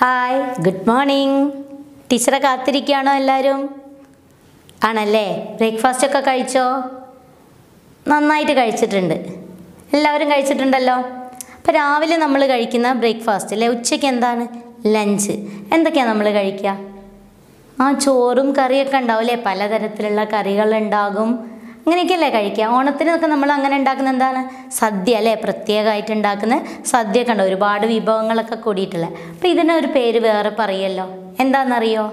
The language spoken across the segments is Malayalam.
ഹായ് ഗുഡ് മോർണിംഗ് ടീച്ചറെ കാത്തിരിക്കുകയാണോ എല്ലാവരും ആണല്ലേ ബ്രേക്ക്ഫാസ്റ്റ് ഒക്കെ കഴിച്ചോ നന്നായിട്ട് കഴിച്ചിട്ടുണ്ട് എല്ലാവരും കഴിച്ചിട്ടുണ്ടല്ലോ അപ്പോൾ രാവിലെ നമ്മൾ കഴിക്കുന്ന ബ്രേക്ക്ഫാസ്റ്റ് അല്ലേ ഉച്ചയ്ക്ക് എന്താണ് ലഞ്ച് എന്തൊക്കെയാണ് നമ്മൾ കഴിക്കുക ആ ചോറും കറിയൊക്കെ ഉണ്ടാവും അല്ലേ പലതരത്തിലുള്ള കറികളുണ്ടാകും അങ്ങനെയൊക്കെയല്ലേ കഴിക്കുക ഓണത്തിനൊക്കെ നമ്മൾ അങ്ങനെ ഉണ്ടാക്കുന്ന എന്താണ് സദ്യ അല്ലേ പ്രത്യേകമായിട്ട് ഉണ്ടാക്കുന്ന സദ്യ ഒക്കെ ഉണ്ട് ഒരുപാട് വിഭവങ്ങളൊക്കെ കൂടിയിട്ടുള്ള അപ്പം ഇതിന് ഒരു പേര് വേറെ പറയല്ലോ എന്താണെന്നറിയോ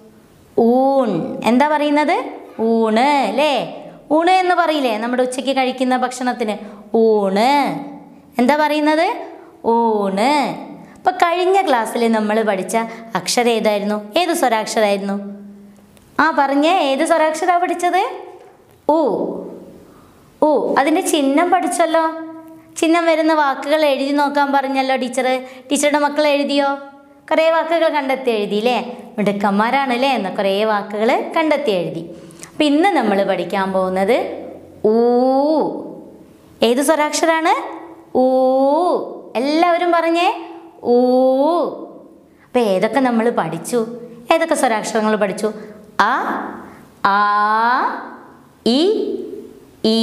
ഊൺ എന്താ പറയുന്നത് ഊണ് അല്ലേ ഊണ് എന്ന് പറയില്ലേ നമ്മുടെ ഉച്ചയ്ക്ക് കഴിക്കുന്ന ഭക്ഷണത്തിന് ഊണ് എന്താ പറയുന്നത് ഊണ് അപ്പം കഴിഞ്ഞ ക്ലാസ്സിൽ നമ്മൾ പഠിച്ച അക്ഷരം ഏതായിരുന്നു ഏത് സ്വരാക്ഷരമായിരുന്നു ആ പറഞ്ഞേ ഏത് സ്വരാക്ഷര പഠിച്ചത് ഊ ഊ അതിൻ്റെ ചിഹ്നം പഠിച്ചല്ലോ ചിഹ്നം വരുന്ന വാക്കുകൾ എഴുതി നോക്കാൻ പറഞ്ഞല്ലോ ടീച്ചർ ടീച്ചറുടെ മക്കൾ എഴുതിയോ കുറേ വാക്കുകൾ കണ്ടെത്തി എഴുതി അല്ലേ മിടുക്കന്മാരാണല്ലേ എന്ന കുറേ വാക്കുകൾ കണ്ടെത്തി എഴുതി അപ്പം ഇന്ന് നമ്മൾ പഠിക്കാൻ പോകുന്നത് ഊ ഏത് സ്വരാക്ഷരാണ് ഊ എല്ലാവരും പറഞ്ഞേ ഊ അപ്പം ഏതൊക്കെ നമ്മൾ പഠിച്ചു ഏതൊക്കെ സ്വരാക്ഷരങ്ങൾ പഠിച്ചു അ ആ ഇ ഈ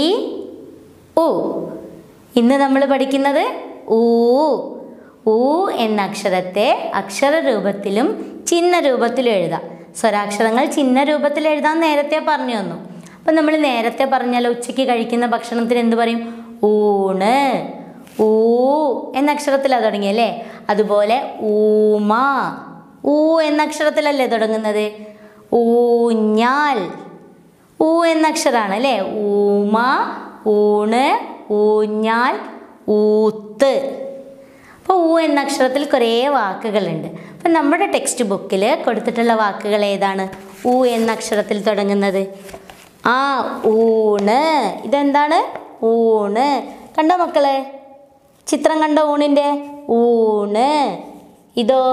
ഉ ഇന്ന് നമ്മൾ പഠിക്കുന്നത് ഊ ഊ എന്ന അക്ഷരത്തെ അക്ഷര രൂപത്തിലും ചിഹ്ന രൂപത്തിലും എഴുതാം സ്വരാക്ഷരങ്ങൾ ചിഹ്ന രൂപത്തിൽ എഴുതാൻ നേരത്തെ പറഞ്ഞു തന്നു അപ്പം നമ്മൾ നേരത്തെ പറഞ്ഞാലോ ഉച്ചയ്ക്ക് കഴിക്കുന്ന ഭക്ഷണത്തിന് എന്ത് പറയും ഊണ് ഊ എന്ന അക്ഷരത്തിലാണ് തുടങ്ങിയല്ലേ അതുപോലെ ഊമ ഊ എന്ന അക്ഷരത്തിലല്ലേ തുടങ്ങുന്നത് ഊഞ്ഞാൽ ഊ എന്ന അക്ഷരമാണ് അല്ലേ ഊമ ഊണ് ഊഞ്ഞാൽ ഊത്ത് അപ്പോൾ ഊ എന്ന അക്ഷരത്തിൽ കുറേ വാക്കുകളുണ്ട് അപ്പം നമ്മുടെ ടെക്സ്റ്റ് ബുക്കിൽ കൊടുത്തിട്ടുള്ള വാക്കുകൾ ഏതാണ് ഊ എന്ന അക്ഷരത്തിൽ തുടങ്ങുന്നത് ആ ഊണ് ഇതെന്താണ് ഊണ് കണ്ടോ മക്കളെ ചിത്രം കണ്ടോ ഊണിൻ്റെ ഊണ് ഇതോ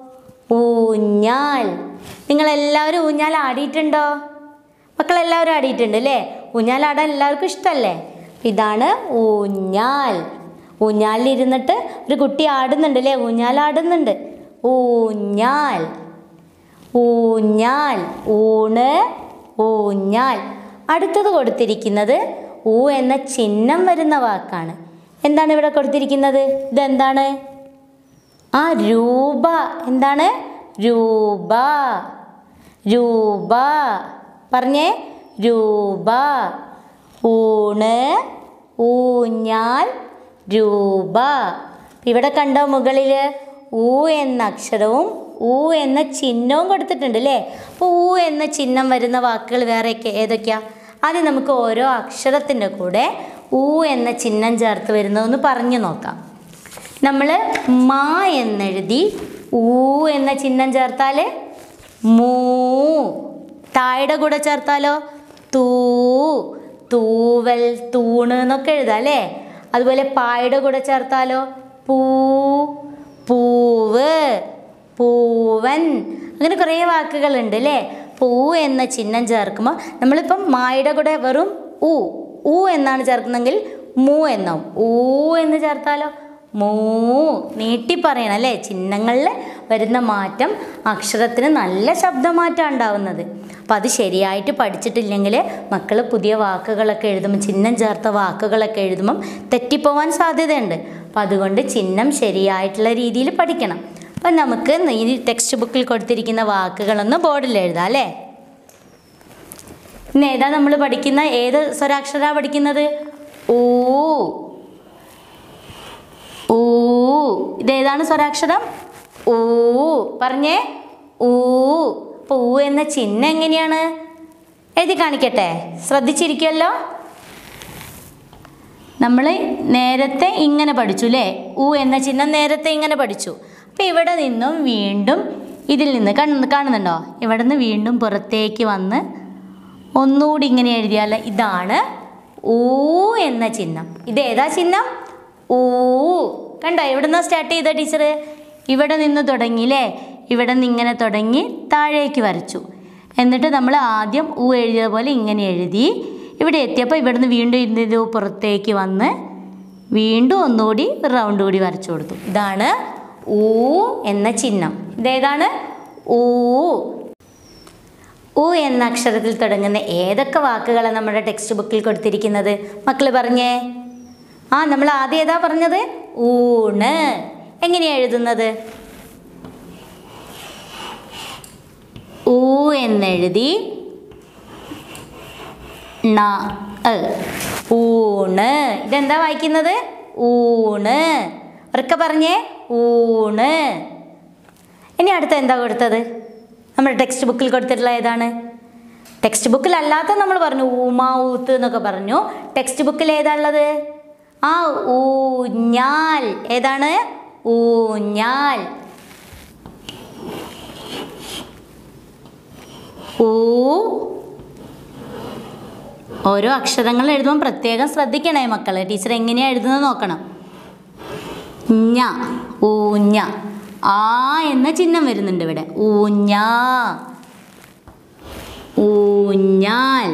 ഊഞ്ഞാൽ നിങ്ങളെല്ലാവരും ഊഞ്ഞാൽ ആടിയിട്ടുണ്ടോ മക്കളെല്ലാവരും ആടിയിട്ടുണ്ട് അല്ലേ ഊഞ്ഞാലാടാൻ എല്ലാവർക്കും ഇഷ്ടമല്ലേ ഇതാണ് ഊഞ്ഞാൽ ഊഞ്ഞാലിരുന്നിട്ട് ഒരു കുട്ടി ആടുന്നുണ്ട് അല്ലേ ഊഞ്ഞാലാടുന്നുണ്ട് ഊഞ്ഞാൽ ഊഞ്ഞാൽ ഊണ് ഊഞ്ഞാൽ അടുത്തത് കൊടുത്തിരിക്കുന്നത് ഊ എന്ന ചിഹ്നം വരുന്ന വാക്കാണ് എന്താണ് ഇവിടെ കൊടുത്തിരിക്കുന്നത് ഇതെന്താണ് ആ രൂപ എന്താണ് രൂപ രൂപ പറഞ്ഞേ രൂപ ഊണ് ഊഞ്ഞാൽ രൂപ ഇവിടെ കണ്ടോ മുകളിൽ ഊ എന്ന അക്ഷരവും ഊ എന്ന ചിഹ്നവും കൊടുത്തിട്ടുണ്ട് അല്ലേ അപ്പോൾ ഊ എന്ന ചിഹ്നം വരുന്ന വാക്കുകൾ വേറെയൊക്കെ ഏതൊക്കെയാ ആദ്യം നമുക്ക് ഓരോ അക്ഷരത്തിൻ്റെ കൂടെ ഊ എന്ന ചിഹ്നം ചേർത്ത് വരുന്നതെന്ന് പറഞ്ഞു നോക്കാം നമ്മൾ മാ എന്നെഴുതി ഊ എന്ന ചിഹ്നം ചേർത്താൽ മൂ തായുടെ കൂടെ ചേർത്താലോ തൂ തൂവൽ തൂണ് എന്നൊക്കെ എഴുതാം അല്ലേ അതുപോലെ പായുടെ കൂടെ ചേർത്താലോ പൂ പൂവ് പൂവൻ അങ്ങനെ കുറേ വാക്കുകളുണ്ട് അല്ലേ പൂ എന്ന ചിഹ്നം ചേർക്കുമ്പോൾ നമ്മളിപ്പം മായുടെ കൂടെ വെറും ഊ ഊ എന്നാണ് ചേർക്കുന്നതെങ്കിൽ മൂ എന്നാവും ഊ എന്ന് ചേർത്താലോ മൂ നീട്ടി പറയണം അല്ലേ ചിഹ്നങ്ങളിൽ വരുന്ന മാറ്റം അക്ഷരത്തിന് നല്ല ശബ്ദമാറ്റം ഉണ്ടാവുന്നത് അപ്പം അത് ശരിയായിട്ട് പഠിച്ചിട്ടില്ലെങ്കിൽ മക്കൾ പുതിയ വാക്കുകളൊക്കെ എഴുതുമ്പോൾ ചിഹ്നം ചേർത്ത വാക്കുകളൊക്കെ എഴുതുമ്പം തെറ്റിപ്പോവാൻ സാധ്യതയുണ്ട് അപ്പം അതുകൊണ്ട് ചിഹ്നം ശരിയായിട്ടുള്ള രീതിയിൽ പഠിക്കണം അപ്പം നമുക്ക് ഈ ടെക്സ്റ്റ് ബുക്കിൽ കൊടുത്തിരിക്കുന്ന വാക്കുകളൊന്ന് ബോർഡിൽ എഴുതാം അല്ലേ ഇന്ന് ഏതാ നമ്മൾ പഠിക്കുന്ന ഏത് സ്വരാക്ഷര പഠിക്കുന്നത് ഊ ഊ ഇതേതാണ് സ്വരാക്ഷരം ഊ പറഞ്ഞേ ഊ അപ്പോൾ ഊ എന്ന ചിഹ്നം എങ്ങനെയാണ് എഴുതി കാണിക്കട്ടെ ശ്രദ്ധിച്ചിരിക്കുമല്ലോ നമ്മൾ നേരത്തെ ഇങ്ങനെ പഠിച്ചു അല്ലേ ഊ എന്ന ചിഹ്നം നേരത്തെ ഇങ്ങനെ പഠിച്ചു അപ്പോൾ ഇവിടെ നിന്നും വീണ്ടും ഇതിൽ നിന്ന് കാണുന്നു കാണുന്നുണ്ടോ ഇവിടെ നിന്ന് വീണ്ടും പുറത്തേക്ക് വന്ന് ഒന്നുകൂടി ഇങ്ങനെ എഴുതിയാൽ ഇതാണ് ഊ എന്ന ചിഹ്നം ഇത് ഏതാ ചിഹ്നം ഊ കണ്ടോ എവിടെ നിന്നാണ് സ്റ്റാർട്ട് ചെയ്ത ടീച്ചർ ഇവിടെ നിന്ന് തുടങ്ങിയില്ലേ ഇവിടെ നിന്ന് ഇങ്ങനെ തുടങ്ങി താഴേക്ക് വരച്ചു എന്നിട്ട് നമ്മൾ ആദ്യം ഊ എഴുതിയ പോലെ ഇങ്ങനെ എഴുതി ഇവിടെ എത്തിയപ്പോൾ ഇവിടെ നിന്ന് വീണ്ടും ഇത് പുറത്തേക്ക് വന്ന് വീണ്ടും ഒന്നുകൂടി റൗണ്ട് കൂടി വരച്ചു കൊടുത്തു ഇതാണ് ഊ എന്ന ചിഹ്നം ഇതേതാണ് ഊ ഉ എന്ന അക്ഷരത്തിൽ തുടങ്ങുന്ന ഏതൊക്കെ വാക്കുകളാണ് നമ്മുടെ ടെക്സ്റ്റ് ബുക്കിൽ കൊടുത്തിരിക്കുന്നത് മക്കൾ പറഞ്ഞേ ആ നമ്മൾ ആദ്യം ഏതാ പറഞ്ഞത് ഊണ് എങ്ങനെയാ എഴുതുന്നത് ഊ എന്നെഴുതി ണ എ. ഊണ് ഇതെന്താ വായിക്കുന്നത് ഊണ് ഉറക്കെ പറഞ്ഞേ ഊണ് ഇനി അടുത്ത എന്താ കൊടുത്തത് നമ്മുടെ ടെക്സ്റ്റ് ബുക്കിൽ കൊടുത്തിട്ടുള്ള ഏതാണ് ടെക്സ്റ്റ് ബുക്കിൽ അല്ലാത്ത നമ്മൾ പറഞ്ഞു ഊമാ ഊത്ത് എന്നൊക്കെ പറഞ്ഞു ടെക്സ്റ്റ് ബുക്കിൽ ഏതാ ഉള്ളത് ആ ഊഞ്ഞാൽ ഏതാണ് ഊഞ്ഞാൽ ഊ ഓരോ അക്ഷരങ്ങൾ എഴുതുമ്പോൾ പ്രത്യേകം ശ്രദ്ധിക്കണേ മക്കള് ടീച്ചർ എങ്ങനെയാ എഴുതുന്നത് നോക്കണം ഞ ഊഞ്ഞ ആ എന്ന ചിഹ്നം വരുന്നുണ്ട് ഇവിടെ ഊഞ്ഞ ഊഞ്ഞാൽ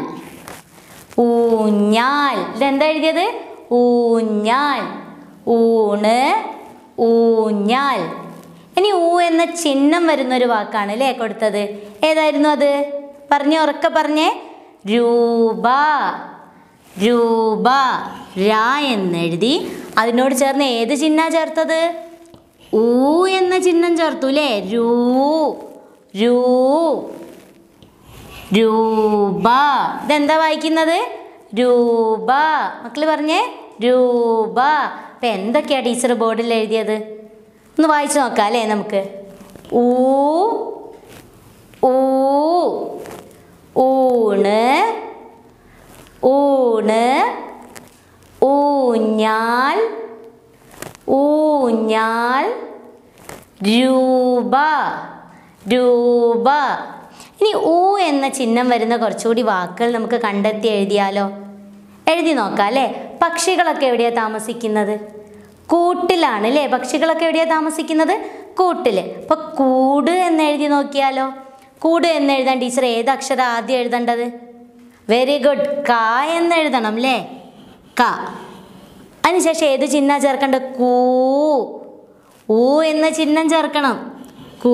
ഊഞ്ഞാൽ ഇതെന്താ എഴുതിയത് ഊഞ്ഞാൽ ഊണ് ഊഞ്ഞാൽ ഇനി ഊ എന്ന ചിഹ്നം വരുന്ന ഒരു വാക്കാണ് അല്ലേ കൊടുത്തത് ഏതായിരുന്നു അത് പറഞ്ഞേ ഉറക്കെ പറഞ്ഞേ രൂപ രൂപ രാ എന്നെഴുതി അതിനോട് ചേർന്ന് ഏത് ചിഹ്ന ചേർത്തത് ഊ എന്ന ചിഹ്നം ചേർത്തു അല്ലേ രൂ രൂ രൂപ ഇതെന്താ വായിക്കുന്നത് രൂപ മക്കള് പറഞ്ഞേ രൂപ അപ്പൊ എന്തൊക്കെയാ ടീച്ചർ ബോർഡിൽ എഴുതിയത് ഒന്ന് വായിച്ചു നോക്കാം അല്ലേ നമുക്ക് ഊ ഊ ഊണ് ഊണ് ഊഞ്ഞാൽ ഊഞ്ഞാൽ രൂപ രൂപ ഇനി ഊ എന്ന ചിഹ്നം വരുന്ന കുറച്ചുകൂടി വാക്കുകൾ നമുക്ക് കണ്ടെത്തി എഴുതിയാലോ എഴുതി നോക്കാം അല്ലേ പക്ഷികളൊക്കെ എവിടെയാണ് താമസിക്കുന്നത് കൂട്ടിലാണ് അല്ലേ പക്ഷികളൊക്കെ എവിടെയാണ് താമസിക്കുന്നത് കൂട്ടിൽ അപ്പൊ കൂട് എന്ന് എഴുതി നോക്കിയാലോ കൂട് എന്ന് എഴുതാൻ ടീച്ചർ ഏത് അക്ഷരം ആദ്യം എഴുതേണ്ടത് വെരി ഗുഡ് ക എന്ന് എഴുതണം അല്ലേ ക അതിനുശേഷം ഏത് ചിഹ്നം ചേർക്കേണ്ടത് കൂ ഊ എന്ന ചിഹ്നം ചേർക്കണം കൂ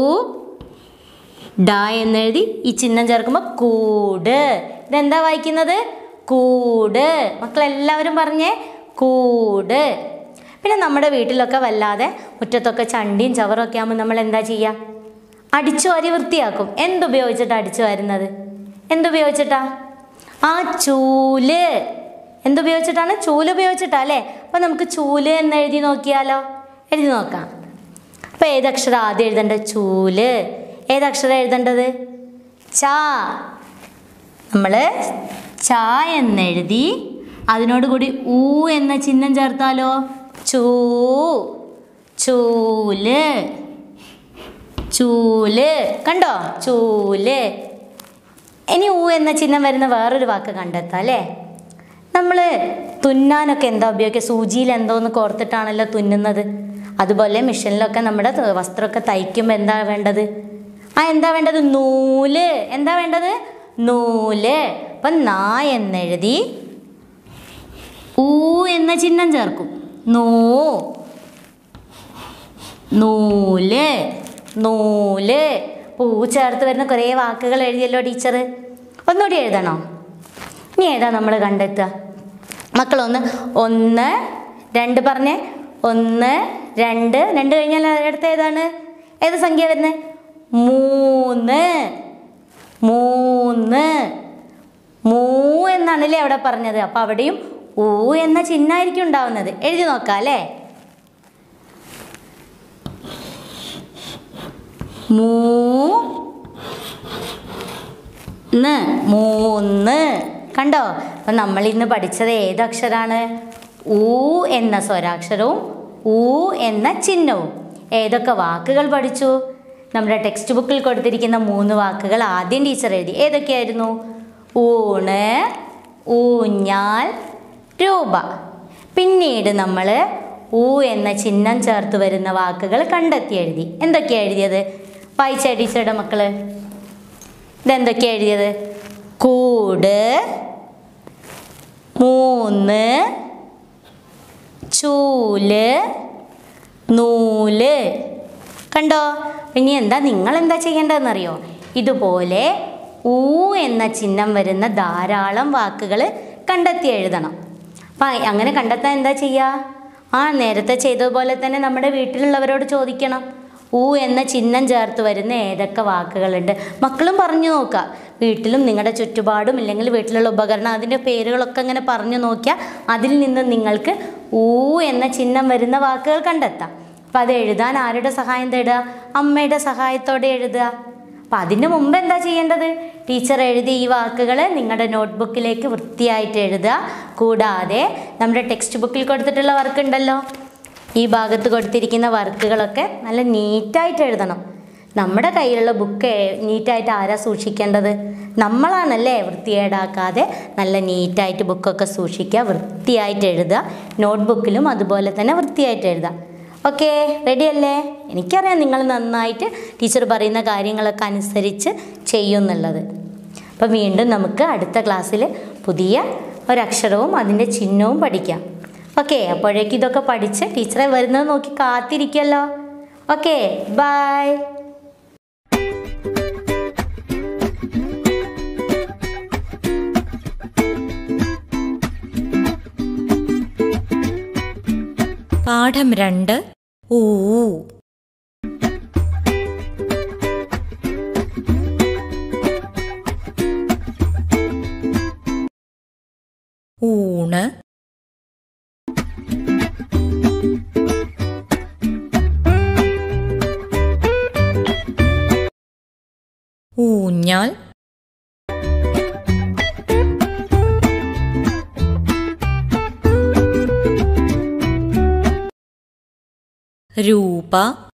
ഡ എന്നെഴുതി ഈ ചിഹ്നം ചേർക്കുമ്പോൾ കൂട് ഇതെന്താ വായിക്കുന്നത് കൂട് മക്കളെല്ലാവരും പറഞ്ഞേ കൂട് പിന്നെ നമ്മുടെ വീട്ടിലൊക്കെ വല്ലാതെ മുറ്റത്തൊക്കെ ചണ്ടിയും ചവറൊക്കെ ആകുമ്പോൾ നമ്മൾ എന്താ ചെയ്യുക അടിച്ചു വാരി വൃത്തിയാക്കും എന്തുപയോഗിച്ചിട്ടാണ് അടിച്ചു വാരുന്നത് എന്തുപയോഗിച്ചിട്ടാ ആ ചൂല് എന്തുപയോഗിച്ചിട്ടാണ് ചൂല് ഉപയോഗിച്ചിട്ടാ അല്ലേ അപ്പം നമുക്ക് ചൂല് എന്ന് എഴുതി നോക്കിയാലോ എഴുതി നോക്കാം അപ്പം ഏതക്ഷരം ആദ്യം എഴുതേണ്ടത് ചൂല് ഏതക്ഷരം എഴുതേണ്ടത് ചാ നമ്മൾ ചാ എന്നെഴുതി അതിനോട് കൂടി ഊ എന്ന ചിഹ്നം ചേർത്താലോ ചൂ ചൂല് ചൂല് കണ്ടോ ചൂല് ഇനി ഊ എന്ന ചിഹ്നം വരുന്ന വേറൊരു വാക്ക് കണ്ടെത്താം അല്ലേ നമ്മൾ തുന്നാനൊക്കെ എന്താ ഉപയോഗിക്കുക സൂചിയിൽ എന്തോന്ന് കോർത്തിട്ടാണല്ലോ തുന്നുന്നത് അതുപോലെ മെഷീനിലൊക്കെ നമ്മുടെ ത- വസ്ത്രമൊക്കെ തയ്ക്കുമ്പോൾ എന്താ വേണ്ടത് ആ എന്താ വേണ്ടത് നൂല് എന്താ വേണ്ടത് നൂല് അപ്പം നാ എന്നെഴുതി ഊ എന്ന ചിഹ്നം ചേർക്കും നൂ നൂല് നൂല് പൂ ചേർത്ത് വരുന്ന കുറേ വാക്കുകൾ എഴുതിയല്ലോ ടീച്ചർ ഒന്നുകൂടി എഴുതണോ ഇനി ഏതാ നമ്മൾ കണ്ടെത്തുക മക്കളൊന്ന് ഒന്ന് രണ്ട് പറഞ്ഞേ ഒന്ന് രണ്ട് രണ്ട് കഴിഞ്ഞാൽ അടുത്ത ഏതാണ് ഏത് സംഖ്യ വരുന്നത് മൂന്ന് മൂന്ന് മൂ എന്നാണല്ലേ അവിടെ പറഞ്ഞത് അപ്പം അവിടെയും ഊ എന്ന ചിഹ്നമായിരിക്കും ഉണ്ടാവുന്നത് എഴുതി നോക്കാം അല്ലേ മൂ ന്ന് മൂന്ന് കണ്ടോ അപ്പം നമ്മൾ ഇന്ന് പഠിച്ചത് ഏത് അക്ഷരാണ് ഊ എന്ന സ്വരാക്ഷരവും ഊ എന്ന ചിഹ്നവും ഏതൊക്കെ വാക്കുകൾ പഠിച്ചു നമ്മുടെ ടെക്സ്റ്റ് ബുക്കിൽ കൊടുത്തിരിക്കുന്ന മൂന്ന് വാക്കുകൾ ആദ്യം ടീച്ചർ എഴുതി ഏതൊക്കെയായിരുന്നു ഊണ് ഊഞ്ഞാൽ രൂപ പിന്നീട് നമ്മൾ ഊ എന്ന ചിഹ്നം ചേർത്ത് വരുന്ന വാക്കുകൾ കണ്ടെത്തി എഴുതി എന്തൊക്കെയാണ് എഴുതിയത് വായിച്ച ടീച്ചറുടെ മക്കള് ഇതെന്തൊക്കെയാണ് എഴുതിയത് കൂട് മൂന്ന് ചൂല് നൂല് കണ്ടോ ഇനി എന്താ നിങ്ങൾ എന്താ ചെയ്യേണ്ടതെന്നറിയോ ഇതുപോലെ ഊ എന്ന ചിഹ്നം വരുന്ന ധാരാളം വാക്കുകൾ കണ്ടെത്തി എഴുതണം അപ്പം അങ്ങനെ കണ്ടെത്താൻ എന്താ ചെയ്യുക ആ നേരത്തെ ചെയ്തതുപോലെ തന്നെ നമ്മുടെ വീട്ടിലുള്ളവരോട് ചോദിക്കണം ഊ എന്ന ചിഹ്നം ചേർത്ത് വരുന്ന ഏതൊക്കെ വാക്കുകളുണ്ട് മക്കളും പറഞ്ഞു നോക്കുക വീട്ടിലും നിങ്ങളുടെ ചുറ്റുപാടും ഇല്ലെങ്കിൽ വീട്ടിലുള്ള ഉപകരണം അതിൻ്റെ പേരുകളൊക്കെ അങ്ങനെ പറഞ്ഞു നോക്കിയാൽ അതിൽ നിന്ന് നിങ്ങൾക്ക് ഊ എന്ന ചിഹ്നം വരുന്ന വാക്കുകൾ കണ്ടെത്താം അപ്പം അത് എഴുതാൻ ആരുടെ സഹായം തേടുക അമ്മയുടെ സഹായത്തോടെ എഴുതുക അപ്പം അതിന് മുമ്പ് എന്താ ചെയ്യേണ്ടത് ടീച്ചർ എഴുതിയ ഈ വാക്കുകൾ നിങ്ങളുടെ നോട്ട്ബുക്കിലേക്ക് വൃത്തിയായിട്ട് എഴുതുക കൂടാതെ നമ്മുടെ ടെക്സ്റ്റ് ബുക്കിൽ കൊടുത്തിട്ടുള്ള വർക്ക് ഉണ്ടല്ലോ ഈ ഭാഗത്ത് കൊടുത്തിരിക്കുന്ന വർക്കുകളൊക്കെ നല്ല നീറ്റായിട്ട് എഴുതണം നമ്മുടെ കയ്യിലുള്ള ബുക്ക് നീറ്റായിട്ട് ആരാ സൂക്ഷിക്കേണ്ടത് നമ്മളാണല്ലേ വൃത്തികേടാക്കാതെ നല്ല നീറ്റായിട്ട് ബുക്കൊക്കെ സൂക്ഷിക്കുക വൃത്തിയായിട്ട് എഴുതുക നോട്ട്ബുക്കിലും അതുപോലെ തന്നെ വൃത്തിയായിട്ട് എഴുതുക ഓക്കെ റെഡി അല്ലേ എനിക്കറിയാം നിങ്ങൾ നന്നായിട്ട് ടീച്ചർ പറയുന്ന കാര്യങ്ങളൊക്കെ അനുസരിച്ച് ചെയ്യുമെന്നുള്ളത് അപ്പം വീണ്ടും നമുക്ക് അടുത്ത ക്ലാസ്സിൽ പുതിയ ഒരക്ഷരവും അതിൻ്റെ ചിഹ്നവും പഠിക്കാം ഓക്കെ അപ്പോഴേക്കും ഇതൊക്കെ പഠിച്ച് ടീച്ചറെ വരുന്നത് നോക്കി കാത്തിരിക്കുമല്ലോ ഓക്കെ ബൈ പാഠം രണ്ട് ഊ ഊണ് ഊഞ്ഞാൽ രൂപ